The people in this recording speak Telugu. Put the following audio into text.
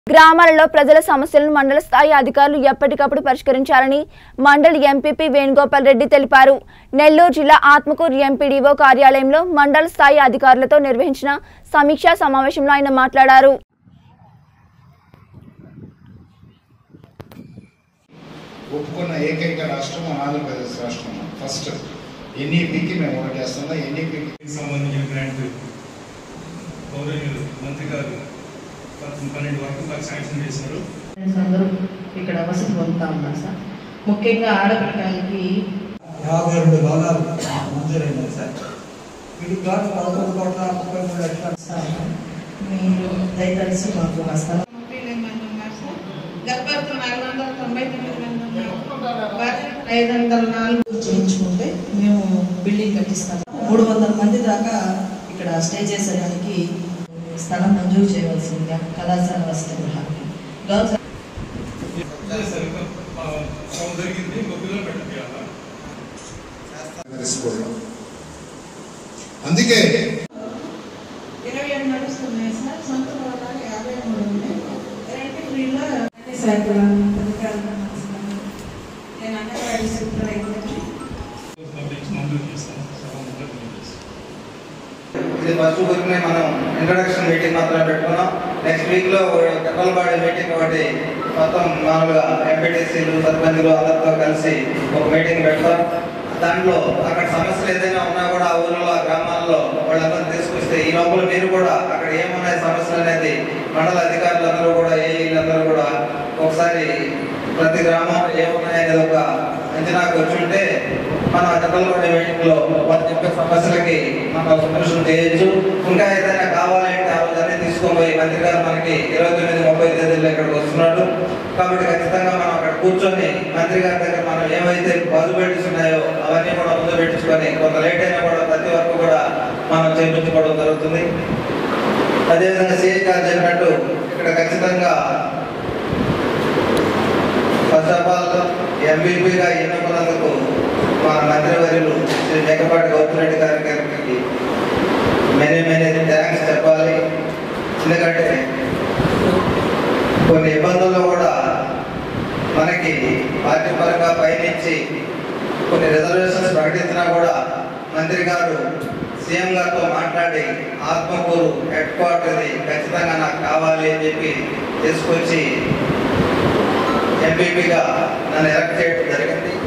గ్రామాలలో ప్రజల సమస్యలను మండల స్థాయి అధికారులు ఎప్పటికప్పుడు పరిష్కరించాలని మండలి ఎంపీపీ వేణుగోపాల్ రెడ్డి తెలిపారు నెల్లూరు జిల్లా ఆత్మకూరు ఎంపీడీఓ కార్యాలయంలో మండల స్థాయి అధికారులతో నిర్వహించిన సమీక్షా సమావేశంలో ఆయన మాట్లాడారు ఒప్పుకున్న ఏకైక రాష్ట్రం మన ఆంధ్రప్రదేశ్ రాష్ట్రం ఫస్ట్ ఎన్ఈపికి మేము ఓటేస్తున్నాం ఎన్ఈపికి దీనికి సంబంధించిన గ్రాంట్ గౌరవనీయులు మంత్రి గారు పద్- పన్నెండు వరకు మాకు శాంక్షన్ చేశారు ఫ్రెండ్స్ అందరూ ఇక్కడ వసతి పొందుతా ఉన్నారు సార్ ముఖ్యంగా ఆడపిల్లలకి యాభై రెండు భాగాలు మంజూరైనాయి సార్ వీటికి గాను పదకొండు కోట్ల ముప్పై మూడు లక్షల సార్ మీరు దయతలిసి మాకు ఆ స్థలం ముప్పై ఎనిమిది మంది ఉన్నారు సార్ గర్భవతులు నాలుగు వందల తొంభై తొమ్మిది మంది ఉన్నారు భార్యలు ఐదు వందల నాలుగు చేయించుకుంటే మేము బిల్డింగ్ కట్టిస్తాం మూడు వందల మంది దాకా ఇక్కడ స్టే చేసేదానికి స్థలం మంజూరు చేయవలసిందిగా కళాశాల వసతి గృహానికి గర్ల్స్ అదే సార్ ఇంకా ఆ, సగం జరిగింది ఇంకో పిల్లలు పెట్టాలా స్కూల్లో అందుకే ఇరవై ఏడు నడుస్తున్నాయి సార్ సొంత వాళ్ళకి యాభై మూడు ఉన్నాయి రెంట్ ఫ్రీలో అన్ని సైకిల్ అధికారులు నేను అంగన్వాడీ సూపర్వైజర్ని పబ్లిక్ మంజూరు చేస్తాం సగం మంజూరు చేస్తాం ఇది ఫస్ట్ ఊరికనే మనం ఇంట్రడక్షన్ మీటింగ్ మాత్రమే పెట్టుకున్నాం నెక్స్ట్ వీక్ లో కపల్ బాడీ మీటింగ్ ఒకటి మొత్తం మామూలుగా ఎంపీటీసీలు సర్పంచులు అందరితో కలిసి ఒక మీటింగ్ పెడతాం దాంట్లో అక్కడ సమస్యలు ఏదైనా ఉన్నా కూడా ఆ ఊరిలో ఆ గ్రామాల్లో వాళ్ళందరూ తీసుకొస్తే ఈ లోపల మీరు కూడా అక్కడ ఏమున్నాయి సమస్యలు అనేది మండల అధికారులందరూ కూడా ఏఈలందరూ కూడా ఒకసారి ప్రతి గ్రామం ఏమున్నాయనేది ఒక అంచనాకు వచ్చి ఉంటే మన కథలపడే మీటింగ్ లో వాళ్ళు చెప్పే సమస్యలకి మనం సొల్యూషన్ చేయొచ్చు ఇంకా ఏదైనా కావాలంటే ఆ రోజు అన్ని తీసుకొని పోయి మంత్రి గారు మనకి ఇరవై తొమ్మిది ముప్పై తేదీలో ఇక్కడికి వస్తున్నాడు కాబట్టి ఖచ్చితంగా మనం అక్కడ కూర్చొని మంత్రి గారి దగ్గర మనం ఏవైతే పాసిబిలిటీస్ ఉన్నాయో అవన్నీ కూడా ముందు పెట్టించుకొని కొంత లేట్ అయినా కూడా ప్రతి వరకు కూడా మనం చేయించుకోవడం జరుగుతుంది అదేవిధంగా సిఐ గారు చెప్పినట్టు ఇక్కడ ఖచ్చితంగా ఫస్ట్ ఆఫ్ ఆల్ ఎంపీపీగా ఎన్నుకున్నందుకు మా మంత్రివర్యులు శ్రీ మేకపాటి గౌతమ్ గారి గారికి మెనీ మెనీ థ్యాంక్స్ చెప్పాలి ఎందుకంటే కొన్ని ఇబ్బందుల్లో కూడా మనకి పార్టీ పరంగా పయనించి కొన్ని రిజర్వేషన్స్ ప్రకటించినా కూడా మంత్రి గారు సీఎం గారితో మాట్లాడి ఆత్మకూరు హెడ్ క్వార్టర్ది ఖచ్చితంగా నాకు కావాలి అని చెప్పి తీసుకొచ్చి ఎంపీపీగా నన్ను ఎలక్ట్ చేయడం జరిగింది